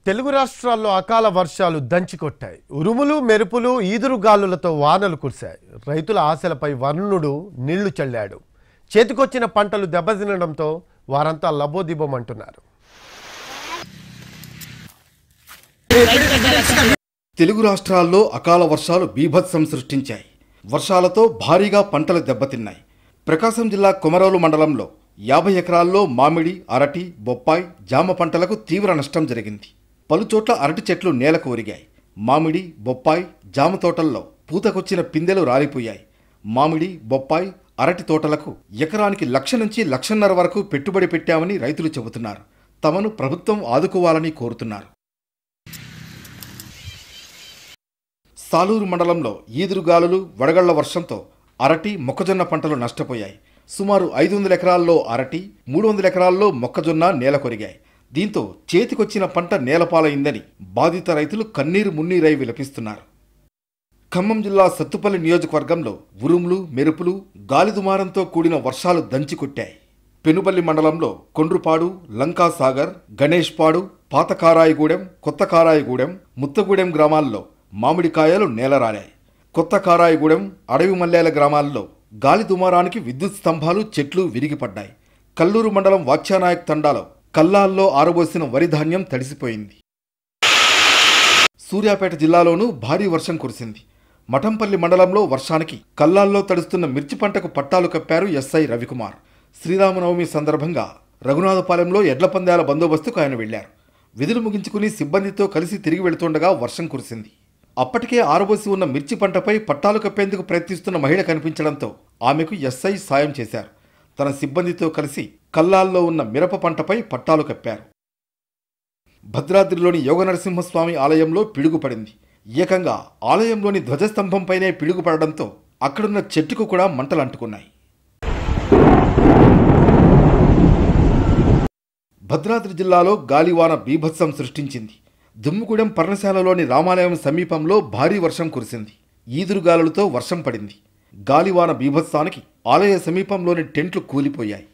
తెలుగు రాష్ట్రాల్లో అకాల వర్షాలు దంచికొట్టాయి ఉరుములు మెరుపులు ఈదురుగాలులతో వానలు కురిశాయి రైతుల ఆశలపై వరుణుడు నీళ్లు చల్లాడు చేతికొచ్చిన పంటలు దెబ్బతినడంతో వారంతా లబోదిబోమంటున్నారు తెలుగు రాష్ట్రాల్లో అకాల వర్షాలు బీభత్సం సృష్టించాయి వర్షాలతో భారీగా పంటలు దెబ్బతిన్నాయి ప్రకాశం జిల్లా కొమరోలు మండలంలో యాభై ఎకరాల్లో మామిడి అరటి బొప్పాయి జామ పంటలకు తీవ్ర నష్టం జరిగింది పలుచోట్ల అరటి చెట్లు నేలకు ఒరిగాయి మామిడి బొప్పాయి జామ తోటల్లో పూతకొచ్చిన పిందెలు రాలిపోయాయి మామిడి బొప్పాయి అరటి తోటలకు ఎకరానికి లక్ష నుంచి లక్షన్నర వరకు పెట్టుబడి పెట్టామని రైతులు చెబుతున్నారు తమను ప్రభుత్వం ఆదుకోవాలని కోరుతున్నారు సాలూరు మండలంలో ఈదురుగాలులు వడగళ్ల వర్షంతో అరటి మొక్కజొన్న పంటలు నష్టపోయాయి సుమారు ఐదు వందల ఎకరాల్లో అరటి మూడు వందల ఎకరాల్లో మొక్కజొన్న నేల కొరిగాయి దీంతో చేతికొచ్చిన పంట నేలపాలైందని బాధిత రైతులు కన్నీరు మున్నీరై విలపిస్తున్నారు ఖమ్మం జిల్లా సత్తుపల్లి నియోజకవర్గంలో ఉరుములు మెరుపులు గాలిదుమారంతో కూడిన వర్షాలు దంచికొట్టాయి పెనుబల్లి మండలంలో కొండ్రుపాడు లంకాసాగర్ గణేష్పాడు పాతకారాయిగూడెం కొత్తకారాయిగూడెం ముత్తగూడెం గ్రామాల్లో మామిడికాయలు నేలరాలాయి కొత్త కారాయిగూడెం అడవి మల్లేల గ్రామాల్లో గాలి దుమారానికి విద్యుత్ స్తంభాలు చెట్లు విరిగిపడ్డాయి కల్లూరు మండలం వాక్యానాయక్ తండాలో కల్లాల్లో ఆరబోసిన వరి ధాన్యం తడిసిపోయింది సూర్యాపేట జిల్లాలోనూ భారీ వర్షం కురిసింది మఠంపల్లి మండలంలో వర్షానికి కల్లాల్లో తడుస్తున్న మిర్చి పంటకు పట్టాలు కప్పారు ఎస్ఐ రవికుమార్ శ్రీరామనవమి సందర్భంగా రఘునాథపాలెంలో ఎడ్ల పందాల బందోబస్తుకు ఆయన వెళ్లారు విధులు ముగించుకుని సిబ్బందితో కలిసి తిరిగి వెళుతుండగా వర్షం కురిసింది అప్పటికే ఆరబోసి ఉన్న మిర్చి పంటపై పట్టాలు కప్పేందుకు ప్రయత్నిస్తున్న మహిళ కనిపించడంతో ఆమెకు ఎస్ఐ సాయం చేశారు తన సిబ్బందితో కలిసి కల్లాల్లో ఉన్న మిరప పంటపై పట్టాలు కప్పారు భద్రాద్రిలోని యోగ నరసింహస్వామి ఆలయంలో పిడుగుపడింది ఏకంగా ఆలయంలోని ధ్వజస్తంభంపైనే పిడుగుపడడంతో అక్కడున్న చెట్టుకు కూడా మంటలు అంటుకున్నాయి భద్రాద్రి జిల్లాలో గాలివాన బీభత్సం సృష్టించింది దుమ్ముగూడెం పర్ణశాలలోని రామాలయం సమీపంలో భారీ వర్షం కురిసింది ఈదురుగాలులతో వర్షం పడింది గాలివాన బీభత్సానికి ఆలయ సమీపంలోని టెంట్లు కూలిపోయాయి